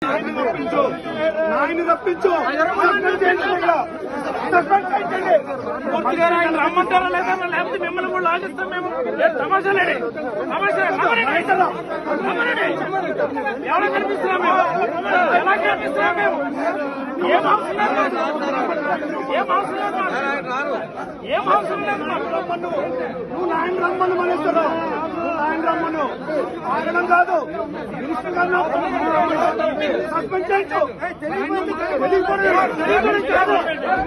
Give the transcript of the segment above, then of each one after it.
నాయన్ని రప్పించు నాయన్ని రప్పించు సస్పెండ్ చేయండి ఇక్కడ. సస్పెండ్ చేయండి మూర్తి గారు ఆయన రమ్మంటారా లేదా లేకపోతే మిమ్మల్ని కూడా లాగిస్తాం మేము ఏ తమాషాలేడి తమాషా రమ్మనండి. రమ్మనండి. ఎలా కనిపిస్తున్నాం మేము ఎలా కనిపిస్తున్నాం మేము ఏం అవసరం లేదు మాకు. ఏం అవసరం లేదు మాకు. ఏం అవసరం లేదు మాకు. రమ్మను నువ్వు నాయన రమ్మను మనేశ్వరరావు నువ్వు నాయన రమ్మను ఆగడం కాదు మినిస్టర్ గారిని సస్పెండ్ చేయొచ్చు వెళ్ళిపోండి. వెళ్ళిపోండి కాదు.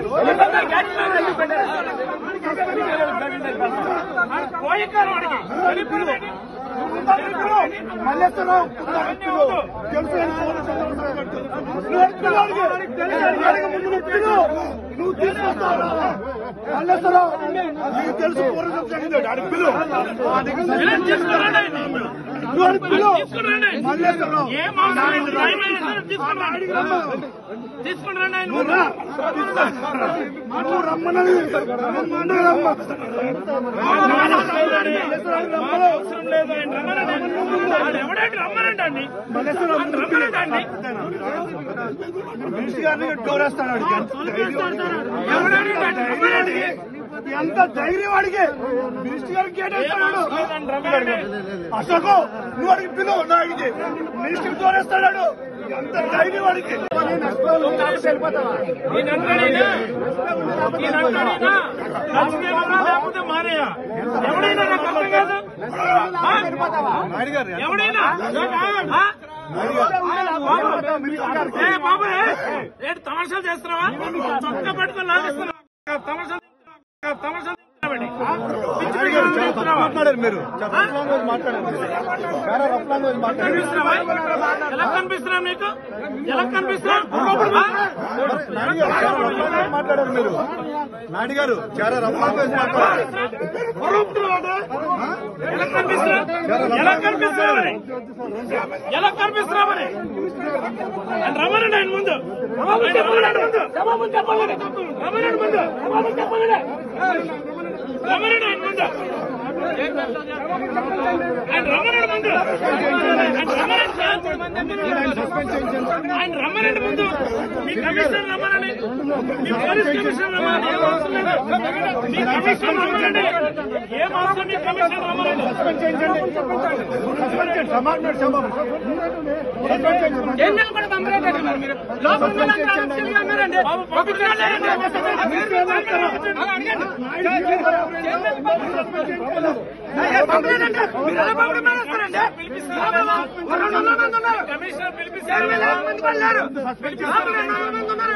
పోయికారు వాడికి వెళ్ళిపోయింది. మల్లేశ్వరరావు పిలు. తెలుసు ఆయన పోలీసు వాళ్ళు నువ్వు ఎప్పుడు అడిగి అడిగి ముందు నువ్వు పిలు. నువ్వు తీసుకొస్తావు మల్లేశ్వరరావు నీకు తెలుసు పూర్వం జరిగింది అడిగి పిలు ఏం తీసుకురండి నువ్వు అడిగి పిలు తీసుకురండి మల్లేశ్వరరావు ఏం అవసరం లేదు. టైం అయినా సరే తీసుకురండి తీసుకుని రండి ఆయన నువ్వు ముందు. రా. నువ్వు రమ్మన్నది రమ్మని రమ్మ అవసరం లేదు ఆయన రమ్మనండి. ఆయన ఎవడండి రమ్మనండి అండి ఆయన రమ్మనండి అండి మినిస్టర్ గారిని డోరేస్తాడు వాడికి. ఎంత ధైర్యం. ఎవడండి ఆయన రమ్మనండి ఎంత ధైర్యం వాడికి మినిస్టర్ గారికి గేట్ వేస్తాడు ఆయన రమ్మనండి అశోకు నువ్వు అడిగి పిలువు నా అడిగి మినిస్టర్ తోరేస్తాడు ఎంత ధైర్యం వాడికి ఈయనంటాడైనా ఈయనంటాడైనా లక్ష్మీదేవరా లేకపోతే మారయ్య ఎవడైనా నాకు అర్థం కాదు ఆ? ఎవడైనా ఆ? ఏ బాబు ఏ? ఏంటి తమాషాలు చేస్తున్నావా చొక్క పట్టుకొని లాగేస్తున్నావా తమాషాలు తమాషాలు చేస్తున్నావండి. పిచ్చి పిచ్చిగా చేస్తున్నావా? మాట్లాడారు మీరు ఆ? కనిపిస్తున్నావా? ఎలా కనిపిస్తున్నా మీకు ఎలా కనిపిస్తున్నా ఆ? మాట్లాడారు మీరు నాయుడు గారు చాలా రఫ్లాంగ్ మాట్లాడారు ఎలా కనిపిస్తున్నా ఎలా కనిపిస్తున్నామని ఎలా కనిపిస్తున్నామని ఆయన రమ్మనండి ఆయన ముందు ఆయన రమ్మనండి ముందు రమ్మనండి ముందు రమ్మనండి ఆయన ముందు ఆయన రమ్మనండి ముందు ఆయన రమ్మనండి సార్. ఆయన రమ్మనండి ముందు మీ కమిషనర్ రమ్మనండి మీ పోలీస్ కమిషనర్ రమ్మనండి ఏం అవసరం లేదు మీ కమిషనర్ రమ్మనండి ఏం అవసరం మీ కమిషనర్ రమ్మనండి ఏం నిలబడి పంపలేదండి మరి మీరు లోపల ఉన్న వాళ్ళందరూ అరెస్టులుగా ఉన్నారండి. పంపించలేదండి. ఏ పంపలేదండి. మీరు ఎలా పంపమనేస్తారండి? పిలిపిస్తారా? రెండు వందల మంది ఉన్నారు. కమిషనర్ పిలిపిస్తారు. ఇరవై వేల మంది పడలేరు. లోపల రెండు వందల మంది ఉన్నారు.